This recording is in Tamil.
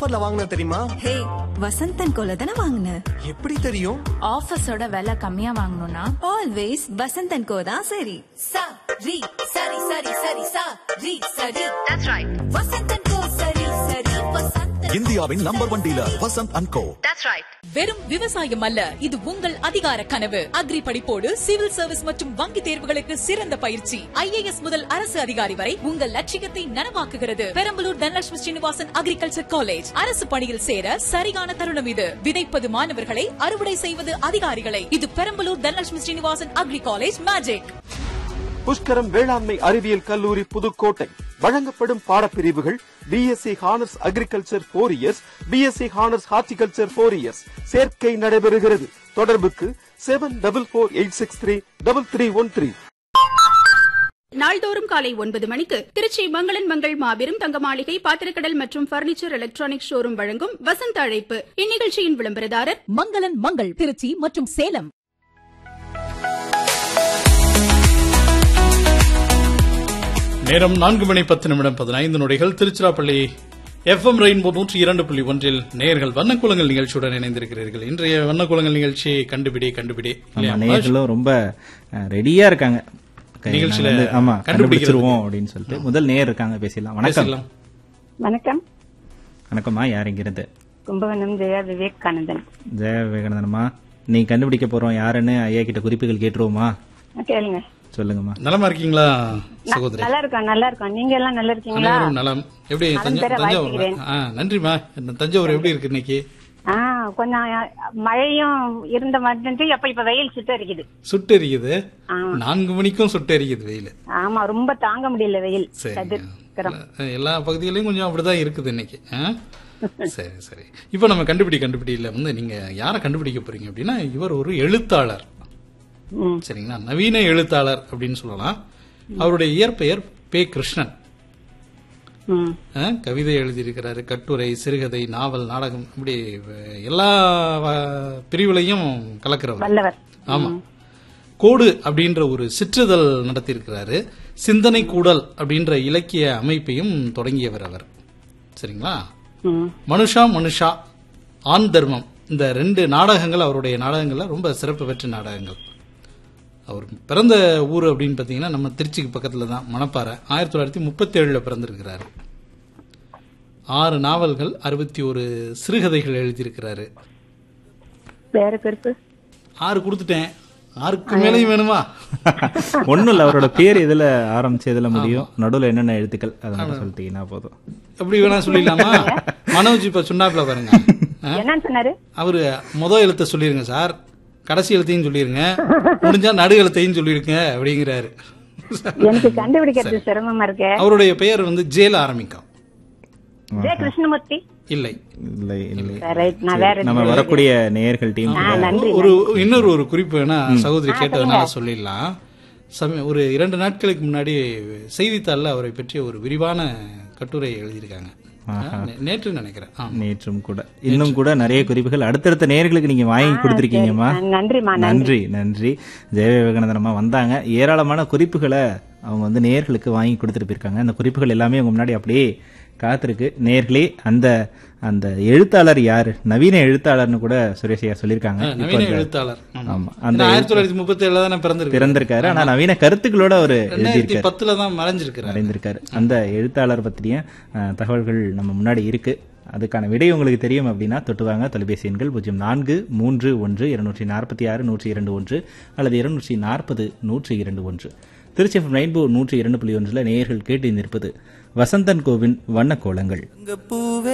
ஆஃபர்ல வாங்கின தெரியுமா ஹே வசந்தன் கோல தானே வாங்கின எப்படி தெரியும் ஆஃபீஸோட விலை கம்மியா வாங்கணும்னா ஆல்வேஸ் வசந்தன் கோ தான் சரி sa ri sari sari sari sa ri sari that's right vasantan ko sari sari vasantan இந்தியாவின் number one dealer Vasanth and co வெறும் விவசாயம் அல்ல இது உங்கள் அதிகார கனவு அக்ரி படிப்போடு சிவில் சர்வீஸ் மற்றும் வங்கி தேர்வுகளுக்கு சிறந்த பயிற்சி ஐஏஎஸ் முதல் அரசு அதிகாரி வரை உங்கள் லட்சியத்தை நனவாக்குகிறது பெரம்பலூர் தனலட்சுமி ஸ்ரீனிவாசன் அக்ரிகல்ச்சர் காலேஜ் அரசு பணியில் சேர சரியான தருணம் இது விதைப்பது மாணவர்களை அறுவடை செய்வது அதிகாரிகளை இது Perambalur Dhanalakshmi Srinivasan agri college magic Pushkaram வேளாண்மை அறிவியல் கல்லூரி புதுக்கோட்டை வழங்கப்படும் பாடப்பிரிவுகள் BSc honours agriculture four years BSc honours horticulture four years சேர்க்கை நடைபெறுகிறது தொடர்புக்கு seven double four eight six three double three one three நாள்தோறும் காலை ஒன்பது மணிக்கு திருச்சி மங்களன் மங்கள் மாபெரும் தங்க மாளிகை பாத்திரக்கடல் மற்றும் பர்னிச்சர் எலக்ட்ரானிக் ஷோரூம் வழங்கும் வசந்த அழைப்பு இந்நிகழ்ச்சியின் விளம்பரதாரர் மங்களன் மங்கள் திருச்சி மற்றும் சேலம் நேரம் நான்கு மணி பத்து நிமிடம் பதினைந்து நொடிகள் திருச்சிராப்பள்ளி எஃப்எம் ரெயின்போ நூற்றி இரண்டு புள்ளி ஒன்றில் நேர்கள் வண்ணக்குளங்கள் நிகழ்ச்சியுடன் இணைந்திருக்கிறீர்கள் இன்றைய வண்ணக்குளங்கள் நிகழ்ச்சி கண்டுபிடி கண்டுபிடி இல்லையா? ஆமா நேர்களும் ரொம்ப அஹ், ரெடியா இருக்காங்க கை- நிகழ்ச்சியில நாங்க வந்து- ஆமா கண்டுபிடிக்கிறதுக்கு. கண்டுபிடிச்சிருவோம் அப்படின்னு சொல்லிட்டு முதல் நேர் இருக்காங்க பேசலாம் வணக்கம் பேசலாம். வணக்கம் வணக்கம்மா யார் இங்கிருந்து கும்பகோணம் ஜெயா விவேகானந்தன் ஜெய விவேகானந்தனம்மா நீ கண்டுபிடிக்க போறோம் யாருன்னு ஐயா கிட்ட குறிப்புகள் கேட்டுருவோமா கேளுங்க சொல்லுங்கம்மா நலமா இருக்கீங்களா சகோதரி நல்லா இருக்கோம் நல்லா இருக்கோம் நீங்க எல்லாம் நல்லா இருக்கீங்களா அனைவரும் நலம் எப்படி நலம் தஞ்சை- பெற தஞ்சாவூர் வாழ்த்துகிறேன். ஆ, நன்றிம்மா இந்த தஞ்சாவூர் எப்படி இருக்கு இன்னைக்கு ஆ கொஞ்சம் மழையும் இருந்த மாதிரி அப்ப இப்ப வெயில் சுத்த இருக்குது சுட்டெரிக்குது ஆ. நான்கு மணிக்கும் சுட்டெரிக்குது வெயில் ஆமா ரொம்ப தாங்க முடியல வெயில் சரி கதிர்க்கிறோம் எல்லா பகுதிகளையும் கொஞ்சம் அப்படிதான் இருக்குது இன்னைக்கு ஆ? சரி சரி இப்போ நம்ம கண்டுபிடி கண்டுபிடியில வந்து நீங்க யாரை கண்டுபிடிக்க போறீங்க அப்படின்னா இவர் ஒரு எழுத்தாளர் ம். சரிங்களா நவீன எழுத்தாளர் அப்படின்னு சொல்லலாம் அவருடைய இயற்பெயர் பே கிருஷ்ணன் ம். ஆ, கவிதை எழுதியிருக்கிறாரு கட்டுரை சிறுகதை நாவல் நாடகம் இப்படி அஹ், எல்லா அஹ், பிரிவுலையும் கலக்கிறவர் வல்லவர் ஆமா கோடு அப்படின்ற ஒரு சிற்றிதழ் நடத்தியிருக்கிறாரு சிந்தனை கூடல் அப்படின்ற இலக்கிய அமைப்பையும் தொடங்கியவர் அவர் சரிங்களா ம். மனுஷா மனுஷா ஆண் தர்மம் இந்த ரெண்டு நாடகங்கள் அவருடைய நாடகங்கள்ல ரொம்ப சிறப்பு பெற்ற நாடகங்கள் அவர் பிறந்த ஊர் அப்படின்னு பார்த்தீங்கன்னா நம்ம திருச்சிக்கு பக்கத்துல தான் மணப்பாறை ஆயிரத்தி தொள்ளாயிரத்தி முப்பத்தி ஏழுல பிறந்திருக்கிறாரு ஆறு நாவல்கள் அறுபத்தி ஒரு சிறுகதைகள் எழுதியிருக்கிறாரு வேற கருப்பு ஆறு கொடுத்துட்டேன் ஆறுக்கு மேலேயும் வேணுமா ஒண்ணும் இல்ல அவரோட பேர் எதுல ஆரம்பிச்சு எதுல முடியும் நடுவுல என்னென்ன எழுத்துக்கள் அதை மட்டும் சொல்லிட்டீங்கன்னா போதும் எப்படி வேணா சொல்லிடலாமா மனோஜ் இப்ப சொன்னாப்ல பாருங்க ஆ? என்னன்னு சொன்னாரு அவரு முத எழுத்த சொல்லிருங்க சார் கடைசி எழுத்தையும் சொல்லிருங்க முடிஞ்சா நடு எழுத்தையும் சொல்லிருங்க அப்படிங்கிறாரு எனக்கு கண்டுபிடிக்கிறது சிரமமா இருக்கு அவருடைய பெயர் வந்து ஜேல ஆரம்பிக்கும் ஜெய கிருஷ்ணமூர்த்தி இல்லை இல்லை இல்லை ரைட் நான் வேற நம்ம வரக்கூடிய நேயர்கள் டீம் ஆ, நன்றி ஒரு இன்னொரு ஒரு குறிப்பு வேணா சகோதரி கேட்டதுனால சொல்லிடலாம் சமய ஒரு இரண்டு நாட்களுக்கு முன்னாடி செய்தித்தாள்ல அவரை பற்றி ஒரு விரிவான கட்டுரை எழுதியிருக்காங்க நே- நேற்று நினைக்கிறேன் ஆமா. நேற்றும் கூட இன்னும் கூட நிறைய குறிப்புகள் அடுத்தடுத்த நேயர்களுக்கு நீங்க வாங்கி கொடுத்துருக்கீங்கம்மா நன்றிமா நன்றி நன்றி ஜெய விவேகானந்தனம்மா வந்தாங்க ஏராளமான குறிப்புகளை அவங்க வந்து நேயர்களுக்கு வாங்கி கொடுத்துட்டு போயிருக்காங்க அந்த குறிப்புகள் எல்லாமே உங்க முன்னாடி அப்படியே காத்திருக்கு நேயர்களே அந்த அந்த எழுத்தாளர் யாரு நவீன எழுத்தாளர்னு கூட சுரேஷ் ஐயா சொல்லியிருக்காங்க ஆ, இப்போ நவீன அந்த- எழுத்தாளர் ஆமா. ஆமா ஏன்னா அந்த ஆயிரத்தி தொள்ளாயிரத்தி முப்பத்தி ஏழுல தானே பிறந்திருக்கு பிறந்திருக்காரு ஆனா நவீன கருத்துக்களோட அவர் ரெண்டாயிரத்தி எழுதியிருக்காரு பத்துல தான் மறைஞ்சிருக்கிறார் மறைந்திருக்காரு அந்த எழுத்தாளர் பற்றிய அஹ், தகவல்கள் நம்ம முன்னாடி இருக்கு அதுக்கான விடை உங்களுக்கு தெரியும் அப்படின்னா தொட்டுவாங்க தொலைபேசி எண்கள் பூஜ்ஜியம் நான்கு மூன்று ஒன்று இருநூற்றி நாற்பத்தி ஆறு நூற்றி இரண்டு ஒன்று அல்லது இருநூற்றி நாற்பது நூற்றி இரண்டு ஒன்று திருச்சி ரெயின்போ நூற்றி இரண்டு புள்ளி ஒன்றில் நேயர்கள் கேட்டு நிற்பது வசந்தன் கோவின் வண்ண கோலங்கள்